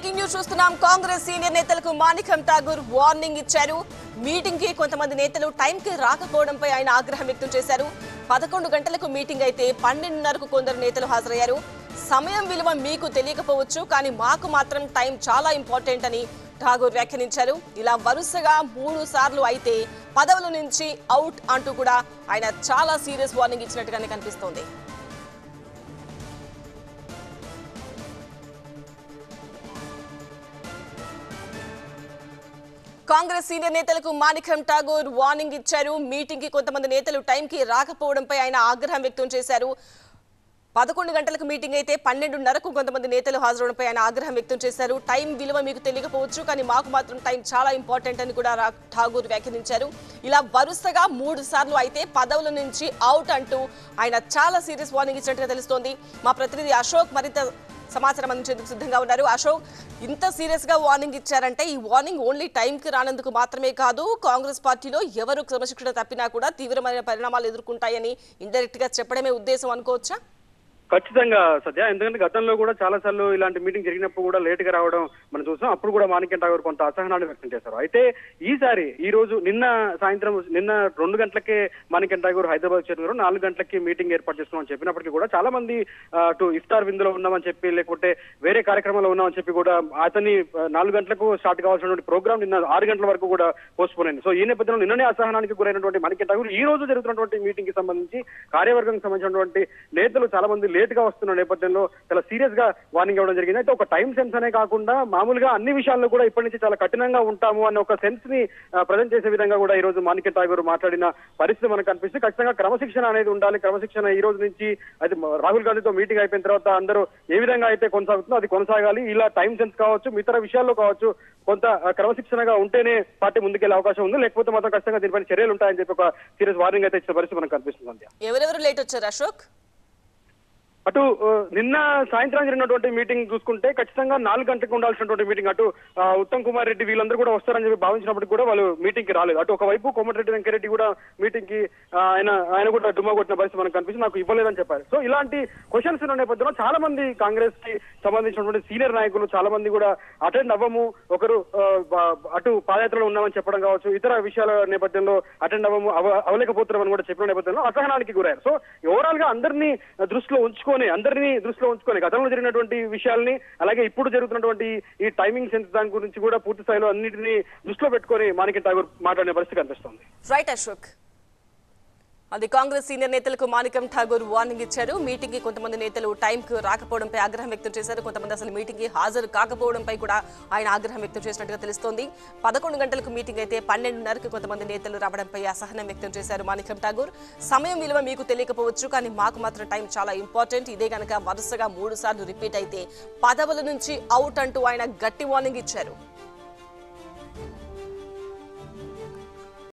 breaking news చూస్తున్నాం Congress senior నేతలకు Manickam Tagore warning ఇచ్చారు మీటింగ్ కి కొంతమంది నేతలు టైంకి రాకపోవడంపై ఆయన ఆగ్రహం వ్యక్తం చేశారు పదకొండు గంటలకు మీటింగ్ అయితే పన్నెండున్నరకు కొందరు నేతలు హాజరయ్యారు సమయం విలువ మీకు తెలియకపోవచ్చు కానీ మాకు మాత్రం టైం చాలా ఇంపార్టెంట్ అని ఠాగూర్ వ్యాఖ్యానించారు ఇలా వరుసగా మూడు సార్లు అయితే పదవుల నుంచి అవుట్ అంటూ కూడా ఆయన చాలా సీరియస్ వార్నింగ్ ఇచ్చినట్టుగానే కనిపిస్తోంది కాంగ్రెస్ సీనియర్ నేతలకు మాణిక్యం ఠాగూర్ వార్నింగ్ ఇచ్చారు మీటింగ్ కి కొంతమంది నేతలు టైంకి రాకపోవడంపై ఆయన ఆగ్రహం వ్యక్తం చేశారు పదకొండు గంటలకు మీటింగ్ అయితే పన్నెండున్నరకు కొంతమంది నేతలు హాజరవడంపై ఆయన ఆగ్రహం వ్యక్తం చేశారు టైం విలువ మీకు తెలియకపోవచ్చు కానీ మాకు మాత్రం టైం చాలా ఇంపార్టెంట్ అని కూడా రా- ఠాగూర్ వ్యాఖ్యానించారు ఇలా వరుసగా మూడు సార్లు అయితే పదవుల నుంచి అవుట్ అంటూ ఆయన చాలా సీరియస్ వార్నింగ్ ఇచ్చినట్టుగా తెలుస్తోంది మా ప్రతినిధి అశోక్ మరింత సమాచారం అందించేందుకు సిద్ధంగా ఉన్నారు అశోక్ ఇంత సీరియస్ గా వార్నింగ్ ఇచ్చారంటే ఈ వార్నింగ్ ఓన్లీ టైంకి రానందుకు మాత్రమే కాదు కాంగ్రెస్ పార్టీలో ఎవరు క్రమశిక్షణ తప్పినా కూడా తీవ్రమైన పరిణామాలు ఎదుర్కొంటాయని ఇండైరెక్ట్ గా చెప్పడమే ఉద్దేశం అనుకోవచ్చా ఖచ్చితంగా సత్య ఎందుకంటే గతంలో కూడా చాలా సార్లు ఇలాంటి మీటింగ్ జరిగినప్పుడు కూడా లేట్ గా రావడం మనం చూసాం అప్పుడు కూడా మాణిక్యం ఠాగూర్ కొంత అసహనాన్ని వ్యక్తం చేశారు అయితే ఈసారి ఈ రోజు నిన్న సాయంత్రం నిన్న రెండు గంటలకే మాణిక్యం ఠాగూర్ హైదరాబాద్ చేరుకున్నారు నాలుగు గంటలకి మీటింగ్ ఏర్పాటు చేస్తున్నామని చెప్పినప్పటికీ కూడా చాలా మంది ఆ, అటు ఇఫ్తార్ విందులో ఉన్నామని చెప్పి లేకపోతే వేరే కార్యక్రమంలో ఉన్నామని చెప్పి కూడా అతని ఆ, నాలుగు గంటలకు స్టార్ట్ కావాల్సినటువంటి ప్రోగ్రామ్ నిన్న ఆరు గంటల వరకు కూడా పోస్ట్ పోన్ అయింది సో ఈ నేపథ్యంలో నిన్ననే అసహనానికి గురైనటువంటి మాణిక్యం ఠాగూర్ ఈ రోజు జరుగుతున్నటువంటి మీటింగ్ కి సంబంధించి కార్యవర్గం సంబంధించినటువంటి నేతలు చాలా మంది లేట్ గా వస్తున్న నేపథ్యంలో చాలా సీరియస్ గా వార్నింగ్ ఇవ్వడం జరిగింది అయితే ఒక టైం సెన్స్ అనే కాకుండా మామూలుగా అన్ని విషయాల్లో కూడా ఇప్పటి నుంచి చాలా కఠినంగా ఉంటాము అనే ఒక సెన్స్ ని ప్రజెంట్ చేసే విధంగా కూడా ఈ రోజు మాణిక్య ఠాగూర్ మాట్లాడిన పరిస్థితి మనకు కనిపిస్తుంది ఖచ్చితంగా క్రమశిక్షణ అనేది ఉండాలి క్రమశిక్షణ ఈ రోజు నుంచి అది రాహుల్ గాంధీతో మీటింగ్ అయిపోయిన తర్వాత అందరూ ఏ విధంగా అయితే కొనసాగుతుందో అది కొనసాగాలి ఇలా టైం సెన్స్ కావచ్చు ఇతర విషయాల్లో కావచ్చు కొంత ఆ, క్రమశిక్షణగా ఉంటేనే పార్టీ ముందుకెళ్లే అవకాశం ఉంది లేకపోతే మాత్రం ఖచ్చితంగా దీనిపైన చర్యలు ఉంటాయని చెప్పి ఒక సీరియస్ వార్నింగ్ అయితే ఇచ్చిన పరిస్థితి మనకు కనిపిస్తుంది సంధ్య ఎవరెవరు లేట్ వచ్చారు అశోక్ అటు ఆ, నిన్న సాయంత్రం జరిగినటువంటి మీటింగ్ చూసుకుంటే ఖచ్చితంగా నాలుగు గంటలకు ఉండాల్సినటువంటి మీటింగ్ అటు ఆ, ఉత్తమ్ కుమార్ రెడ్డి వీళ్ళందరూ కూడా వస్తారని చెప్పి భావించినప్పటికీ కూడా వాళ్ళు మీటింగ్ కి రాలేదు అటు ఒకవైపు కోమటిరెడ్డి వెంకరెడ్డి కూడా మీటింగ్ కి ఆ, ఆయన ఆయన కూడా డుమ్మా కొట్టిన పరిస్థితి మనకు కనిపిస్తుంది నాకు ఇవ్వలేదని చెప్పారు సో ఇలాంటి క్వశ్చన్స్ ఉన్న నేపథ్యంలో చాలా మంది కాంగ్రెస్ కి సంబంధించినటువంటి సీనియర్ నాయకులు చాలా మంది కూడా అటెండ్ అవ్వము ఒకరు ఆ, బ- అటు పాదయాత్రలో ఉన్నామని చెప్పడం కావచ్చు ఇతర విషయాల నేపథ్యంలో అటెండ్ అవ్వము అవ- అవ్వలేకపోతున్నామని కూడా చెప్పిన నేపథ్యంలో అసహనానికి గురయ్యారు సో ఓవరాల్ గా అందరినీ దృష్టిలో ఉంచుకొని అందరినీ దృష్టిలో ఉంచుకొని గతంలో జరిగినటువంటి విషయాల్ని అలాగే ఇప్పుడు జరుగుతున్నటువంటి ఈ టైమింగ్ సెన్స్ దాని గురించి కూడా పూర్తి స్థాయిలో అన్నింటినీ దృష్టిలో పెట్టుకొని మాణిక్య ఠాగూర్ మాట్లాడిన పరిస్థితి కనిపిస్తుంది రైట్ అశోక్ అది కాంగ్రెస్ సీనియర్ నేతలకు మాణికం ఠాగూర్ వార్నింగ్ ఇచ్చారు మీటింగ్ కి కొంతమంది నేతలు టైం కు రాకపోవడంపై ఆగ్రహం వ్యక్తం చేశారు కొంతమంది అసలు మీటింగ్ కి హాజరు కాకపోవడంపై కూడా ఆయన ఆగ్రహం వ్యక్తం చేసినట్టుగా తెలుస్తోంది పదకొండు గంటలకు మీటింగ్ అయితే పన్నెండున్నరకు కొంతమంది నేతలు రావడంపై అసహనం వ్యక్తం చేశారు మాణికం ఠాగూర్ సమయం విలువ మీకు తెలియకపోవచ్చు కానీ మాకు మాత్రం టైం చాలా ఇంపార్టెంట్ ఇదే గనక వరుసగా మూడు సార్లు రిపీట్ అయితే పదవుల నుంచి అవుట్ అంటూ ఆయన గట్టి వార్నింగ్ ఇచ్చారు